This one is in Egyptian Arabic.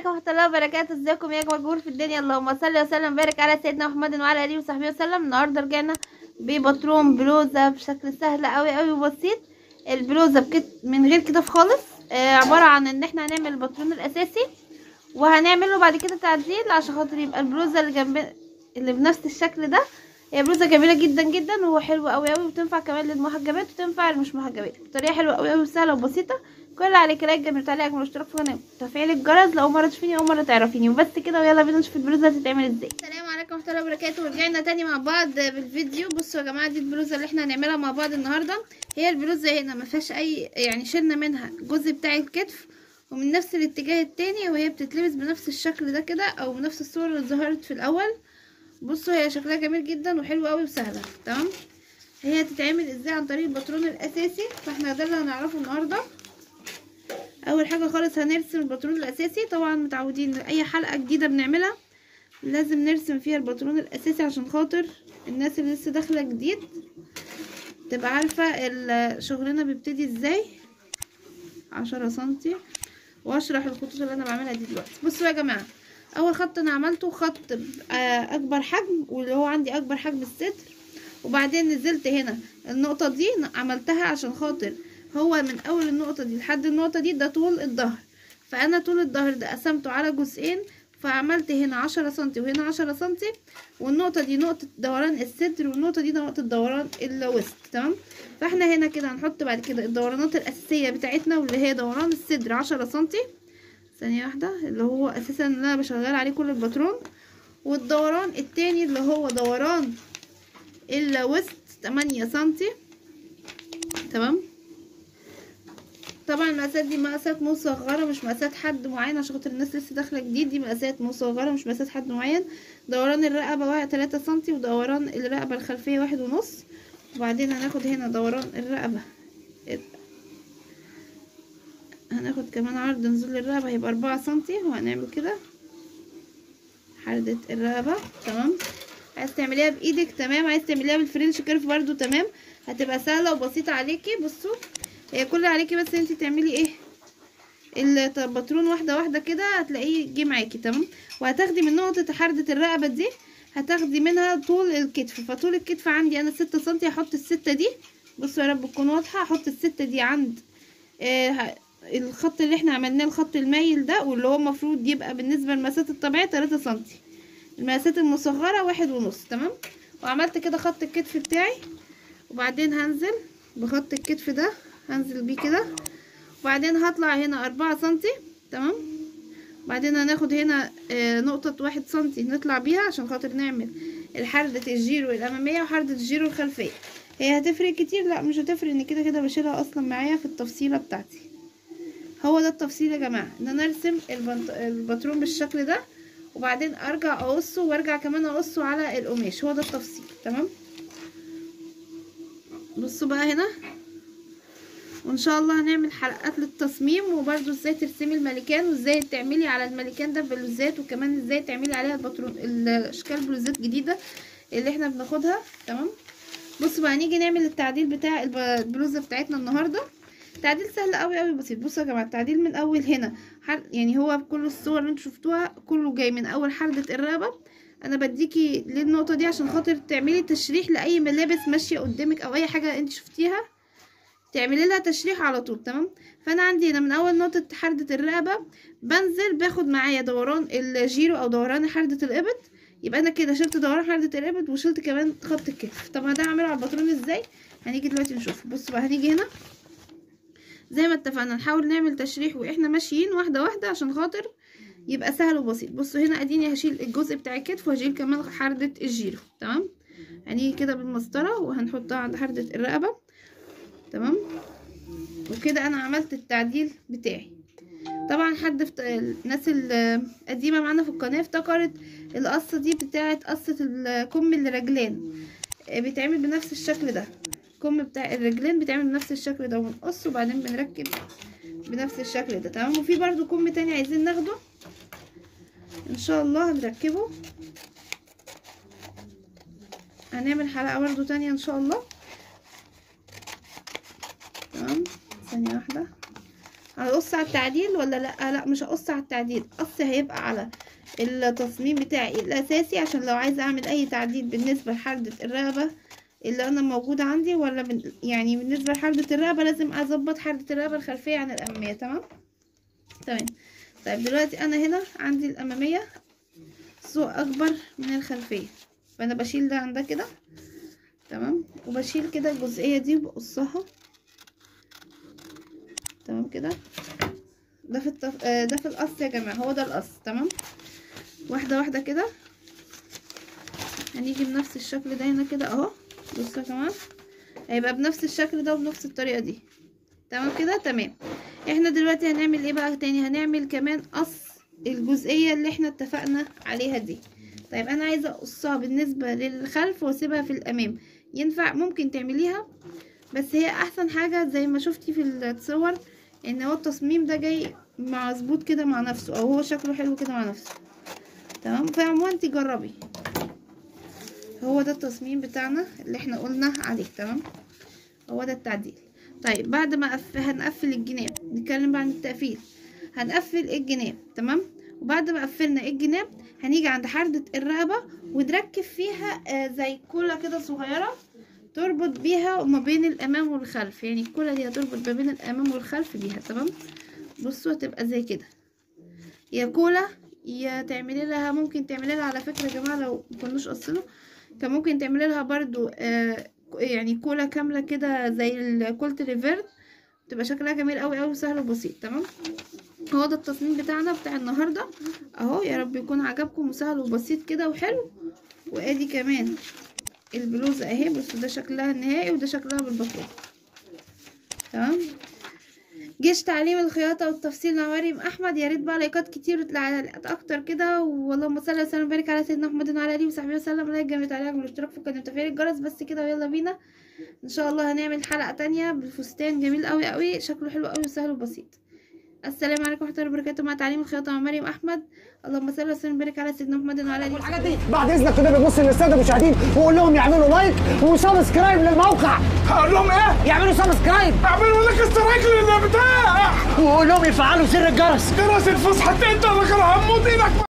عليكم ورحمة الله وبركاته ازيكم يا اجمل جمهور في الدنيا اللهم صل وسلم وبارك على سيدنا محمد وعلى اله وصحبه وسلم النهارده رجعنا ببطرون بلوزة بشكل سهل قوي قوي وبسيط البلوزة بكت من غير كده خالص آه عبارة عن ان احنا هنعمل البطرون الاساسي وهنعمله بعد كده تعديل عشان خاطر يبقى البلوزة اللي جنب اللي بنفس الشكل ده هي بلوزة جميلة جدا جدا وحلوة قوي قوي وتنفع كمان للمحجبات وتنفع للمش محجبات بطريقة حلوة قوي قوي وسهلة وبسيطة كل اللي عليك لايك جنب تعليقك والاشتراك في القناه وتفعيل الجرس لو مره تشوفيني او مره تعرفيني وبس كده ويلا بينا نشوف البلوزه هتتعمل ازاي السلام عليكم ورحمه الله وبركاته ورجعنا تاني مع بعض بالفيديو بصوا يا جماعه دي البلوزه اللي احنا هنعملها مع بعض النهارده هي البلوزه هنا ما فيهاش اي يعني شلنا منها الجزء بتاع الكتف ومن نفس الاتجاه التاني وهي بتتلبس بنفس الشكل ده كده او بنفس الصوره اللي ظهرت في الاول بصوا هي شكلها جميل جدا وحلو قوي وسهله تمام هي هتتعمل ازاي عن طريق الباترون الاساسي فاحنا ده اللي هنعرفه النهارده اول حاجه خالص هنرسم الباترون الاساسي طبعا متعودين اي حلقه جديده بنعملها لازم نرسم فيها الباترون الاساسي عشان خاطر الناس اللي لسه داخله جديد تبقى عارفه شغلنا بيبتدي ازاي عشرة سنتي واشرح الخطوط اللي انا بعملها دي دلوقتي بصوا يا جماعه اول خط انا عملته خط اكبر حجم واللي هو عندي اكبر حجم الستر وبعدين نزلت هنا النقطه دي عملتها عشان خاطر هو من اول النقطة دي لحد النقطة دي ده طول الظهر فانا طول الظهر ده قسمته على جزئين فعملت هنا عشرة سنتي وهنا عشرة سنتي والنقطة دي نقطة دوران الصدر والنقطة دي نقطة دوران الوسط تمام فاحنا هنا كده هنحط بعد كده الدورانات الأساسية بتاعتنا واللي هي دوران الصدر عشرة سنتي ثانية واحدة اللي هو أساسا اللي أنا بشغل عليه كل الباترون والدوران التاني اللي هو دوران الوسط تمانية سنتي تمام طبعا المقاسات دي مقاسات مصغره مش مقاسات حد معين عشان خاطر الناس لسه داخله جديد دي مقاسات مصغره مش مقاسات حد معين دوران الرقبه واحد تلاتة سنتي ودوران الرقبه الخلفيه واحد ونص وبعدين هناخد هنا دوران الرقبه هناخد كمان عرض نزول الرقبه هيبقى أربعة سنتي وهنعمل كده حردة الرقبه تمام عايز تعمليها بايدك تمام عايز تعمليها بالفرنش كيرف برضو تمام هتبقى سهله وبسيطه عليكي بصوا هي كل اللي عليكي بس انت تعملي ايه الباترون واحده واحده كده هتلاقيه جه معاكي تمام وهتاخدي من نقطه حرده الرقبه دي هتاخدي منها طول الكتف فطول الكتف عندي انا ستة سنتي هحط الستة دي بصوا يا رب تكون واضحه هحط الستة دي عند آه الخط اللي احنا عملناه الخط المايل ده واللي هو المفروض يبقى بالنسبه للمقاسات الطبيعيه تلاتة سنتي المقاسات المصغره واحد ونص تمام وعملت كده خط الكتف بتاعي وبعدين هنزل بخط الكتف ده هنزل بيه كده وبعدين هطلع هنا أربعة سنتي تمام بعدين هناخد هنا آه نقطة واحد سنتي نطلع بيها عشان خاطر نعمل الحردة الجيرو الأمامية وحردة الجيرو الخلفية هي هتفرق كتير لا مش هتفرق ان كده كده بشيلها اصلا معايا في التفصيلة بتاعتي هو ده التفصيل يا جماعة ان انا ارسم البنط... الباترون بالشكل ده وبعدين ارجع اقصه وارجع كمان اقصه على القماش هو ده التفصيل تمام بصوا بقى هنا وان شاء الله هنعمل حلقات للتصميم وبرده ازاي ترسمي الملكان وازاي تعملي على الملكان ده بلوزات وكمان ازاي تعملي عليها الباترون الاشكال بلوزات جديده اللي احنا بناخدها تمام بصوا بقى هنيجي نعمل التعديل بتاع البلوزه بتاعتنا النهارده تعديل سهل قوي قوي بسيط بصوا يا جماعه التعديل من اول هنا يعني هو بكل الصور اللي انتوا شفتوها كله جاي من اول حرده الرقبه انا بديكي للنقطه دي عشان خاطر تعملي تشريح لاي ملابس ماشيه قدامك او اي حاجه انت شفتيها تعملي لها تشريح على طول تمام فانا عندي هنا من اول نقطه حرده الرقبه بنزل باخد معايا دوران الجيرو او دوران حرده الابط يبقى انا كده شلت دوران حرده الابط وشلت كمان خط الكتف طب ده هعمله على الباترون ازاي هنيجي دلوقتي نشوف بصوا بقى هنيجي هنا زي ما اتفقنا نحاول نعمل تشريح واحنا ماشيين واحده واحده عشان خاطر يبقى سهل وبسيط بصوا هنا اديني هشيل الجزء بتاع الكتف وهشيل كمان حرده الجيرو تمام هنيجي كده بالمسطره وهنحطها عند حرده الرقبه تمام وكده انا عملت التعديل بتاعي طبعا حد فت... الناس القديمه معانا في القناه افتكرت القصه دي بتاعه قصه الكم الرجلان بيتعمل بنفس الشكل ده الكم بتاع الرجلين بيتعمل بنفس الشكل ده ونقص وبعدين بنركب بنفس الشكل ده تمام وفي برضو كم تاني عايزين ناخده ان شاء الله هنركبه هنعمل حلقه برضو تانية ان شاء الله تمام ثانية واحدة هقص على التعديل ولا لا لا مش هقص على التعديل قص هيبقى على التصميم بتاعي الاساسي عشان لو عايزه اعمل اي تعديل بالنسبه لحردة الرقبه اللي انا موجوده عندي ولا من يعني بالنسبه لحردة الرقبه لازم اظبط حردة الرقبه الخلفيه عن الاماميه تمام تمام طيب دلوقتي انا هنا عندي الاماميه سوق اكبر من الخلفيه فانا بشيل ده عن ده كده تمام وبشيل كده الجزئيه دي وبقصها تمام كده ده في التف... آه، ده في القص يا جماعه هو ده القص تمام واحده واحده كده هنيجي بنفس الشكل ده هنا كده اهو بصوا يا جماعه هيبقى بنفس الشكل ده وبنفس الطريقه دي تمام كده تمام احنا دلوقتي هنعمل ايه بقى تاني هنعمل كمان قص الجزئيه اللي احنا اتفقنا عليها دي طيب انا عايزه اقصها بالنسبه للخلف واسيبها في الامام ينفع ممكن تعمليها بس هي احسن حاجه زي ما شفتي في الصور ان هو التصميم ده جاي مظبوط كده مع نفسه او هو شكله حلو كده مع نفسه تمام فعموما انت جربي هو ده التصميم بتاعنا اللي احنا قلنا عليه تمام هو ده التعديل طيب بعد ما أف... هنقفل الجناب نتكلم بقى عن التقفيل هنقفل الجناب تمام وبعد ما قفلنا الجناب هنيجي عند حردة الرقبة ونركب فيها آه زي كولة كده صغيرة تربط بيها ما بين الامام والخلف يعني الكولة دي هتربط ما بين الامام والخلف بيها تمام بصوا هتبقى زي كده يا كولة يا تعملي لها ممكن تعملي لها على فكرة يا جماعة لو مكناش قصينه كان ممكن تعملي لها برضو آه يعني كولا كاملة كده زي الكولت ريفيرد تبقى شكلها جميل قوي قوي وسهل وبسيط تمام هو ده التصميم بتاعنا بتاع النهاردة اهو يا رب يكون عجبكم وسهل وبسيط كده وحلو وادي كمان البلوزة اهي بصوا ده شكلها النهائي وده شكلها بالبطلون تمام جيش تعليم الخياطة والتفصيل مع مريم أحمد يا ريت بقى لايكات كتير وتعليقات أكتر كده واللهم صل وسلم وبارك على سيدنا محمد وعلى آله وصحبه وسلم لايك جميل تعليق والاشتراك في القناة وتفعيل الجرس بس كده ويلا بينا إن شاء الله هنعمل حلقة تانية بالفستان جميل قوي قوي شكله حلو قوي وسهل وبسيط السلام عليكم ورحمة الله وبركاته مع تعليم الخياطة مع مريم أحمد اللهم صل وسلم وبارك على سيدنا محمد وعلى آله والحاجات دي بعد اذنك كده بتبص للساده المشاهدين وقول لهم يعملوا لايك وسبسكرايب للموقع هقول لهم ايه؟ يعملوا سبسكرايب اعملوا لك استرايك للبتاع وقول لهم يفعلوا زر الجرس جرس الفسحة انت اللي هموت ايدك